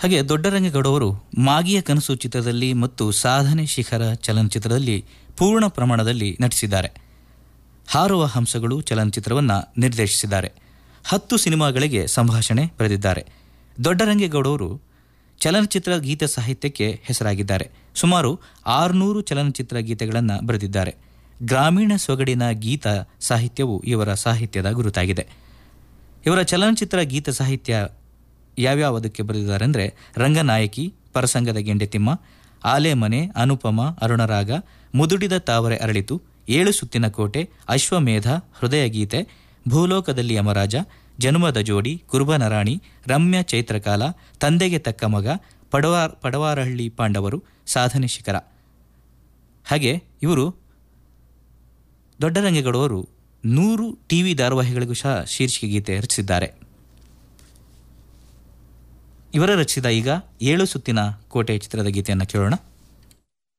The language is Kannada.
ಹಾಗೆ ದೊಡ್ಡರಂಗೇಗೌಡವರು ಮಾಗಿಯ ಕನಸು ಚಿತ್ರದಲ್ಲಿ ಮತ್ತು ಸಾಧನೆ ಶಿಖರ ಚಲನಚಿತ್ರದಲ್ಲಿ ಪೂರ್ಣ ಪ್ರಮಾಣದಲ್ಲಿ ನಟಿಸಿದ್ದಾರೆ ಹಾರುವ ಹಂಸಗಳು ಚಲನಚಿತ್ರವನ್ನು ನಿರ್ದೇಶಿಸಿದ್ದಾರೆ ಹತ್ತು ಸಿನಿಮಾಗಳಿಗೆ ಸಂಭಾಷಣೆ ಬರೆದಿದ್ದಾರೆ ದೊಡ್ಡರಂಗೇಗೌಡವರು ಚಲನಚಿತ್ರ ಗೀತ ಸಾಹಿತ್ಯಕ್ಕೆ ಹೆಸರಾಗಿದ್ದಾರೆ ಸುಮಾರು ಆರುನೂರು ಚಲನಚಿತ್ರ ಗೀತೆಗಳನ್ನು ಬರೆದಿದ್ದಾರೆ ಗ್ರಾಮೀಣ ಸೊಗಡಿನ ಗೀತ ಸಾಹಿತ್ಯವು ಇವರ ಸಾಹಿತ್ಯದ ಗುರುತಾಗಿದೆ ಇವರ ಚಲನಚಿತ್ರ ಗೀತ ಸಾಹಿತ್ಯ ಯಾವ್ಯಾವುದಕ್ಕೆ ಬರೆದಿದ್ದಾರೆ ಅಂದರೆ ರಂಗನಾಯಕಿ ಪರಸಂಗದ ಗೆಂಡೆತಿಮ್ಮ ಆಲೆಮನೆ ಅನುಪಮ ಅರುಣರಾಗ ಮುದುಡಿದ ತಾವರೆ ಅರಳಿತು ಏಳು ಸುತ್ತಿನ ಕೋಟೆ ಅಶ್ವಮೇಧ ಹೃದಯ ಗೀತೆ ಭೂಲೋಕದಲ್ಲಿ ಯಮರಾಜ ಜನುಮದ ಜೋಡಿ ಕುರುಬನರಾಣಿ ರಮ್ಯ ಚೈತ್ರಕಾಲ ತಂದೆಗೆ ತಕ್ಕ ಮಗ ಪಡವಾರ್ ಪಡವಾರಹಳ್ಳಿ ಪಾಂಡವರು ಸಾಧನೆ ಶಿಖರ ಹಾಗೆ ಇವರು ದೊಡ್ಡರಂಗೇಗೌಡವರು ನೂರು ಟಿವಿ ಧಾರಾವಾಹಿಗಳಿಗೂ ಸಹ ಶೀರ್ಷಿಕೆ ಗೀತೆ ರಚಿಸಿದ್ದಾರೆ ಇವರ ರಚಿಸಿದ ಈಗ ಏಳು ಸುತ್ತಿನ ಕೋಟೆ ಚಿತ್ರದ ಗೀತೆಯನ್ನು ಕೇಳೋಣ